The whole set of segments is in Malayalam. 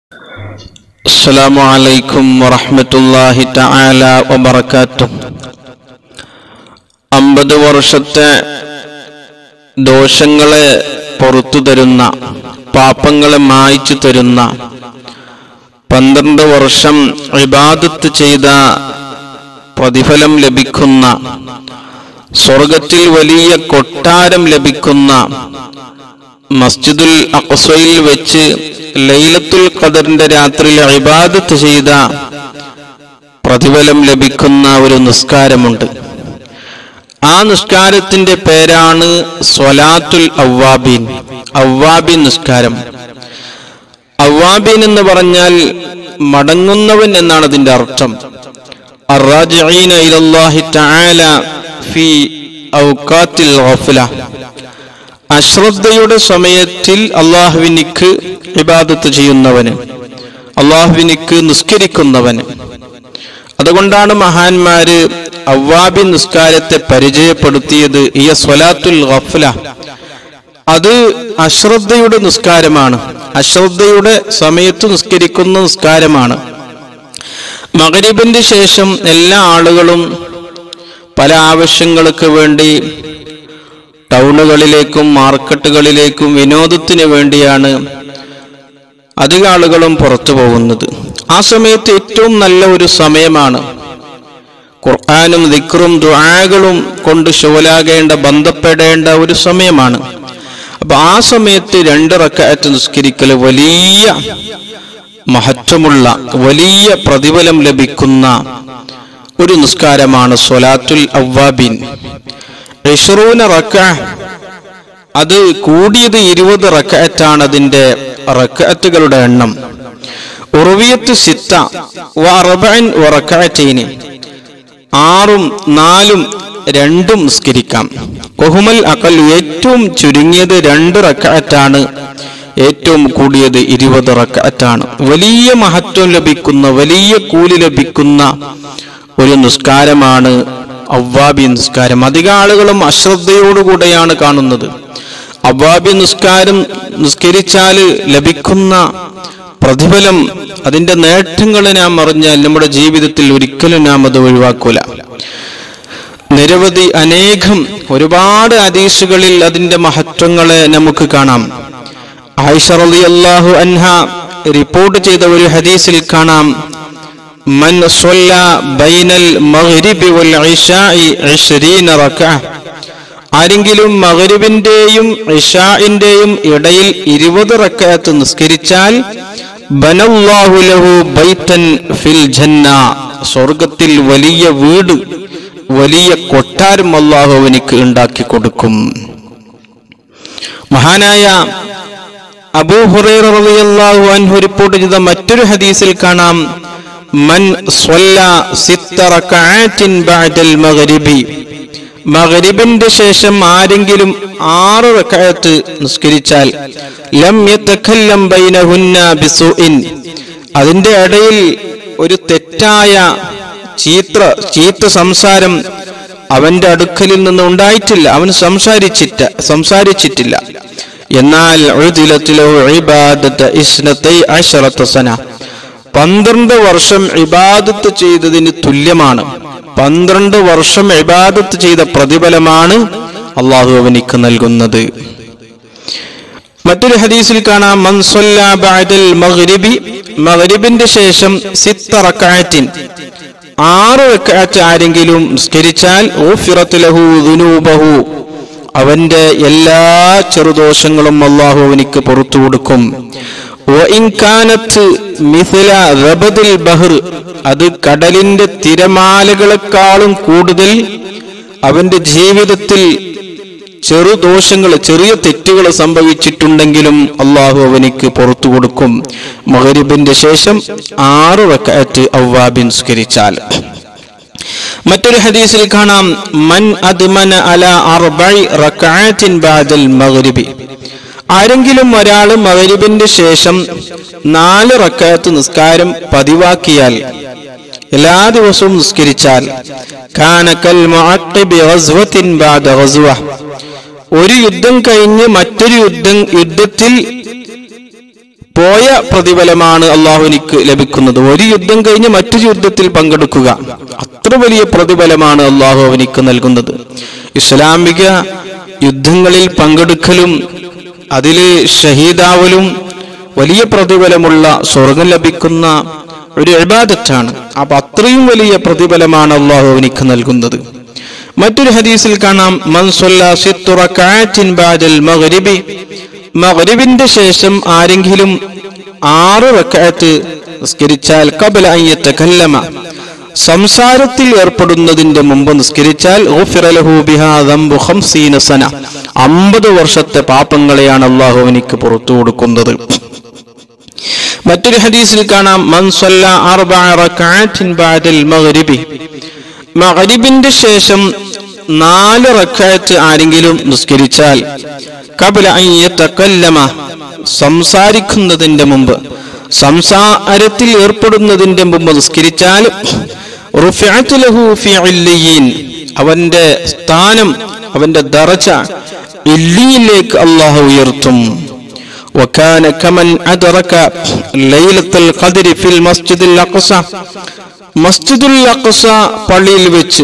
السلام عليكم ورحمة الله تعالى وبركاته അമ്പത് വർഷത്തെ ദോഷങ്ങളെ പുറത്തു തരുന്ന പാപങ്ങളെ മായ്ച്ചു തരുന്ന പന്ത്രണ്ട് വർഷം ഇബാദത്ത് ചെയ്ത പ്രതിഫലം ലഭിക്കുന്ന സ്വർഗത്തിൽ വലിയ കൊട്ടാരം ലഭിക്കുന്ന മസ്ജിദുൽ അഖ്സയിൽ വെച്ച് ലൈലത്തുൽ ഖദറിന്റെ രാത്രിയിൽ ഇബാദത്ത് ചെയ്ത പ്രതിഫലം ലഭിക്കുന്ന ഒരു നിസ്കാരമുണ്ട് ആ നിസ്കാരത്തിന്റെ പേരാണ് സ്വലാത്തുൽ അവ്വാബീൻ അവ്വാബീൻ നിസ്കാരം അവ്വാബീൻ എന്ന് പറഞ്ഞാൽ മടങ്ങുന്നവൻ എന്നാണ് അതിന്റെ അർത്ഥം الراجعين إلى الله تعالى في أوقات الغفلة അശ്രദ്ധയുടെ സമയത്തിൽ അള്ളാഹുവിനിക്ക് ഇബാദത്ത് ചെയ്യുന്നവന് അള്ളാഹുവിനിക്ക് നിസ്കരിക്കുന്നവന് അതുകൊണ്ടാണ് മഹാന്മാര് അവ്വാബി നിസ്കാരത്തെ പരിചയപ്പെടുത്തിയത് ഈ സ്വലാത്തുൽ ഗഫ്ല അത് അശ്രദ്ധയുടെ നിസ്കാരമാണ് അശ്രദ്ധയുടെ സമയത്ത് നിസ്കരിക്കുന്ന നിസ്കാരമാണ് മകരിബിന്റെ ശേഷം എല്ലാ ആളുകളും പല ആവശ്യങ്ങൾക്ക് വേണ്ടി ടൗണുകളിലേക്കും മാർക്കറ്റുകളിലേക്കും വിനോദത്തിന് വേണ്ടിയാണ് അധിക ആളുകളും പുറത്തു പോകുന്നത് ആ സമയത്ത് ഏറ്റവും നല്ല ഒരു സമയമാണ് ഖുർആാനും ദിക്റും ദുആകളും കൊണ്ട് ശോലാകേണ്ട ബന്ധപ്പെടേണ്ട ഒരു സമയമാണ് അപ്പൊ ആ സമയത്ത് രണ്ട് റക്കാറ്റ് നിസ്കരിക്കൽ വലിയ മഹത്വമുള്ള വലിയ പ്രതിഫലം ലഭിക്കുന്ന ഒരു നിസ്കാരമാണ് സൊലാത്തുൽ അവ്വാബിൻ ഇഷ്റൂന റക്ക അത് കൂടിയത് ഇരുപത് റക്കഅറ്റാണ് അതിന്റെ റക്കഅത്തുകളുടെ എണ്ണം ഉറവിയത്ത് സിത്ത വറബൻ ഉറക്കഅറ്റൈന് ആറും നാലും രണ്ടും നിസ്കരിക്കാം കൊഹുമൽ അക്കൽ ഏറ്റവും ചുരുങ്ങിയത് രണ്ട് റക്കഅറ്റാണ് ഏറ്റവും കൂടിയത് ഇരുപത് റക്കഅറ്റാണ് വലിയ മഹത്വം ലഭിക്കുന്ന വലിയ കൂലി ലഭിക്കുന്ന ഒരു നിസ്കാരമാണ് അവ്വാബി നിസ്കാരം അധിക ആളുകളും അശ്രദ്ധയോടുകൂടെയാണ് കാണുന്നത് അവ്വാബി നിസ്കാരം നിസ്കരിച്ചാൽ ലഭിക്കുന്ന പ്രതിഫലം അതിന്റെ നേട്ടങ്ങൾ നാം അറിഞ്ഞാൽ നമ്മുടെ ജീവിതത്തിൽ ഒരിക്കലും നാം അത് ഒഴിവാക്കൂല നിരവധി അനേകം ഒരുപാട് ഹദീസുകളിൽ അതിന്റെ മഹത്വങ്ങളെ നമുക്ക് കാണാം ആയിഷ റളിയല്ലാഹു അൻഹ റിപ്പോർട്ട് ചെയ്ത ഒരു ഹദീസിൽ കാണാം മൻ സ്വല്ല ബൈനൽ മഗ്രിബി വൽ ഇശാഇ 20 റക്അ ആരെങ്കിലും മഗ്രിബിന്റെയും ഇശാഇന്റെയും ഇടയിൽ 20 റക്അത്ത് നിസ്കരിച്ചാൽ ബനല്ലാഹു ലഹു ബൈതൻ ഫിൽ ജന്ന സ്വർഗത്തിൽ വലിയ വീട് വലിയ കൊട്ടാരം അള്ളാഹു അവനിക്ക് ഉണ്ടാക്കി കൊടുക്കും മഹാനായ അബൂ ഹുറൈറ റളിയല്ലാഹു അൻഹു റിപ്പോർട്ട് ചെയ്ത മറ്റൊരു ഹദീസിൽ കാണാം മൻ സ്വല്ല സിത്ത റകഅത്തിൻ ബഅദൽ മഗ്രിബി മഗ്രിബിന്റെ ശേഷം ആരെങ്കിലും ആറ് റകഅത്ത് നിസ്കരിച്ചാൽ ലം യതകല്ലം ബൈനഹുന്ന ബിസുഇൻ അതിന്റെ ഇടയിൽ ഒരു തെറ്റായ ചീത്ര ചീത്ത സംസാരം അവന്റെ അടുക്കലിൽ നിന്ന് ഉണ്ടായിട്ടില്ല അവൻ സംസാരിച്ചിട്ട് സംസാരിച്ചിട്ടില്ല എന്നാൽ പന്ത്രണ്ട് വർഷം ഇബാദത്ത് ചെയ്തതിന് തുല്യമാണ് പന്ത്രണ്ട് വർഷം ഇബാദത്ത് ചെയ്ത പ്രതിഫലമാണ് അള്ളാഹു അവനിക്ക് നൽകുന്നത് മറ്റൊരു ഹദീസിൽ കാണാം മൻസൊല്ല ബഅദൽ മഗ്രിബി മഗ്രിബിന്റെ ശേഷം സിത്ത റക്അത്തിൻ ആറ് റക്അത്ത് ആരെങ്കിലും നിസ്കരിച്ചാൽ ഊഫിറത്ത് ദുനൂബഹു അവന്റെ എല്ലാ ചെറുദോഷങ്ങളും അള്ളാഹു അവനിക്ക് പുറത്തു കൊടുക്കും അത് കടലിന്റെ തിരമാലകളെക്കാളും കൂടുതൽ അവന്റെ ജീവിതത്തിൽ ചെറുദോഷങ്ങൾ ചെറിയ തെറ്റുകൾ സംഭവിച്ചിട്ടുണ്ടെങ്കിലും അള്ളാഹു അവനിക്ക് പുറത്തു കൊടുക്കും മഹരിബിന്റെ ശേഷം ആറ് റക്കാറ്റ് അവ്വാബിൻ സ്കരിച്ചാൽ മറ്റൊരു ഹദീസിൽ കാണാം മൻ അദ്മന അല അർബൈ റക്അത്തിൻ ബഅദൽ മഗ്രിബി ആരെങ്കിലും ഒരാൾ മഗ്രിബിന്റെ ശേഷം നാല് റക്കാത്ത് നിസ്കാരം പതിവാക്കിയാൽ എല്ലാ ദിവസവും നിസ്കരിച്ചാൽ കാനക്കൽ മുഅഖിബി ഗസ്വത്തിൻ ബഅദ ഗസ്വ ഒരു യുദ്ധം കഴിഞ്ഞ് മറ്റൊരു യുദ്ധം യുദ്ധത്തിൽ പോയ പ്രതിഫലമാണ് അള്ളാഹു എനിക്ക് ലഭിക്കുന്നത് ഒരു യുദ്ധം കഴിഞ്ഞ് മറ്റു യുദ്ധത്തിൽ പങ്കെടുക്കുക അത്ര വലിയ പ്രതിഫലമാണ് അള്ളാഹു അവനിക്ക് നൽകുന്നത് ഇസ്ലാമിക യുദ്ധങ്ങളിൽ പങ്കെടുക്കലും അതില് ഷഹീദാവലും വലിയ പ്രതിഫലമുള്ള സ്വർഗം ലഭിക്കുന്ന ഒരു ഇബാദത്താണ് അപ്പൊ അത്രയും വലിയ പ്രതിഫലമാണ് അള്ളാഹു അവനിക്ക് നൽകുന്നത് മറ്റൊരു ഹദീസിൽ കാണാം മൻസൊല്ല സിത്തു റക്അത്തിൻ ബഅദൽ മഗ്രിബി മഗ്രിബിന്റെ ശേഷം ആരെങ്കിലും ആറ് റക്അത്ത് നിസ്കരിച്ചാൽ ഖബല അൻ യതകല്ലമ സംസാരത്തിൽ ഏർപ്പെടുന്നതിന്റെ മുമ്പ് നിസ്കരിച്ചാൽ ഗുഫിറ ലഹു ബിഹാ ദംബു ഖംസീന സന 50 വർഷത്തെ പാപങ്ങളെയാണ് അള്ളാഹു അവനിക്ക് പുറത്തു കൊടുക്കുന്നത് മറ്റൊരു ഹദീസിൽ കാണാം മൻ സല്ല അർബഅ റക്അത്തിൻ ബഅദൽ മഗ്രിബി മഗ്രിബിന്റെ ശേഷം നാല് റക്അത്ത് ആരെങ്കിലും നിസ്കരിച്ചാൽ കബല അൻ യതകല്ലമ സംസാരിക്കുന്നതിന്റെ മുമ്പ് സംസാരത്തിൽ ഏർപ്പെടുന്നതിന്റെ മുമ്പ് നിസ്കരിച്ചാൽ റുഫിഅത്ത് ലഹു ഫി ഇല്ലിയീൻ അവന്റെ സ്ഥാനം അവന്റെ ദറജ ഇല്ലിയിലേക്ക് അള്ളാഹു ഉയർത്തും وكان كمن أدرك ليلة القدر في المسجد الأقصى മസ്ജിദുൽ അഖ്സ പള്ളിയിൽ വെച്ച്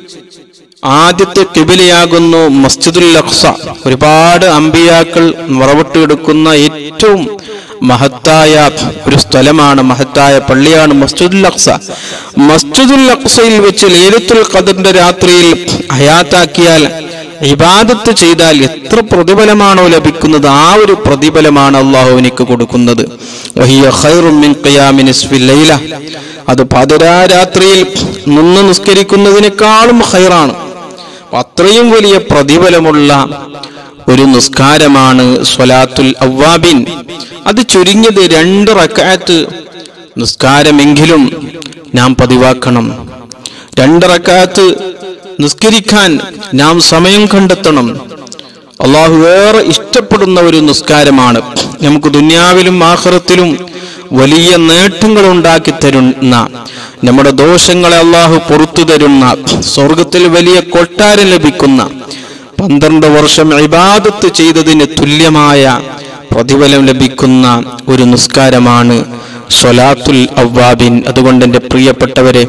ആദ്യത്തെ കിബിലയാകുന്നു മസ്ജിദുൽ അഖ്സ ഒരുപാട് അമ്പിയാക്കൾ മറവിട്ടെടുക്കുന്ന ഏറ്റവും മഹത്തായ ഒരു സ്ഥലമാണ് മഹത്തായ പള്ളിയാണ് മസ്ജിദുൽ അഖ്സ മസ്ജിദുൽ അഖ്സയിൽ വെച്ച് ലൈലത്തുൽ ഖദറിന്റെ രാത്രിയിൽ ഹയാത്താക്കിയാൽ ഇബാദത്ത് ചെയ്താൽ എത്ര പ്രതിഫലമാണോ ലഭിക്കുന്നത് ആ ഒരു പ്രതിഫലമാണ് അള്ളാഹു എനിക്ക് കൊടുക്കുന്നത് വഹിയ ഖൈറും മിൻ ഖിയാമി നിസ്ഫിൽ ലൈല അത് പാതിരാരാത്രിയിൽ നിന്ന് നിസ്കരിക്കുന്നതിനേക്കാളും ഹൈറാണ് അത്രയും വലിയ പ്രതിഫലമുള്ള ഒരു നിസ്കാരമാണ് സ്വലാത്തുൽ അവ്വാബിൻ അത് ചുരുങ്ങിയത് രണ്ട് റക്കാത്ത് നിസ്കാരമെങ്കിലും നാം പതിവാക്കണം രണ്ട് റക്കാത്ത് നിസ്കരിക്കാൻ നാം സമയം കണ്ടെത്തണം അള്ളാഹു ഏറെ ഇഷ്ടപ്പെടുന്ന ഒരു നിസ്കാരമാണ് നമുക്ക് ദുന്യാവിലും ആഹ്റത്തിലും വലിയ നേട്ടങ്ങൾ ഉണ്ടാക്കി തരുന്ന നമ്മുടെ ദോഷങ്ങളെ അള്ളാഹു പുറത്തു തരുന്ന സ്വർഗത്തിൽ വലിയ കൊട്ടാരം ലഭിക്കുന്ന പന്ത്രണ്ട് വർഷം ഇബാദത്ത് ചെയ്തതിന് തുല്യമായ പ്രതിഫലം ലഭിക്കുന്ന ഒരു നിസ്കാരമാണ് സ്വലാത്തുൽ അവ്വാബിൻ അതുകൊണ്ട് എൻ്റെ പ്രിയപ്പെട്ടവരെ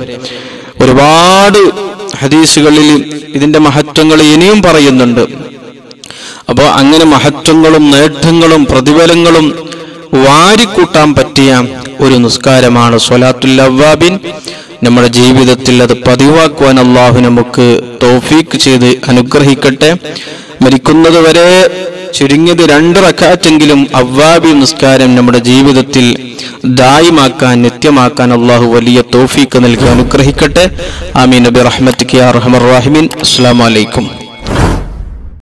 ഒരുപാട് ഹദീസുകളിൽ ഇതിന്റെ മഹത്വങ്ങൾ ഇനിയും പറയുന്നുണ്ട് അപ്പോൾ അങ്ങനെ മഹത്വങ്ങളും നേട്ടങ്ങളും പ്രതിഫലങ്ങളും വാരിക്കൂട്ടാൻ പറ്റിയ ഒരു നിസ്കാരമാണ് സ്വലാത്തുൽ അവ്വാബിൻ നമ്മുടെ ജീവിതത്തിൽ അത് പതിവാക്കുവാൻ അള്ളാഹു നമുക്ക് തോഫീക്ക് ചെയ്ത് അനുഗ്രഹിക്കട്ടെ മരിക്കുന്നത് വരെ ചുരുങ്ങിയത് രണ്ട് റക്കാറ്റെങ്കിലും അവ്വാബി നിസ്കാരം നമ്മുടെ ജീവിതത്തിൽ ദായിമാക്കാൻ നിത്യമാക്കാൻ അള്ളാഹു വലിയ തോഫീക്ക് നൽകി അനുഗ്രഹിക്കട്ടെ ആമീൻ നബി റഹ്മത്ത് അസ്സാം വലൈക്കും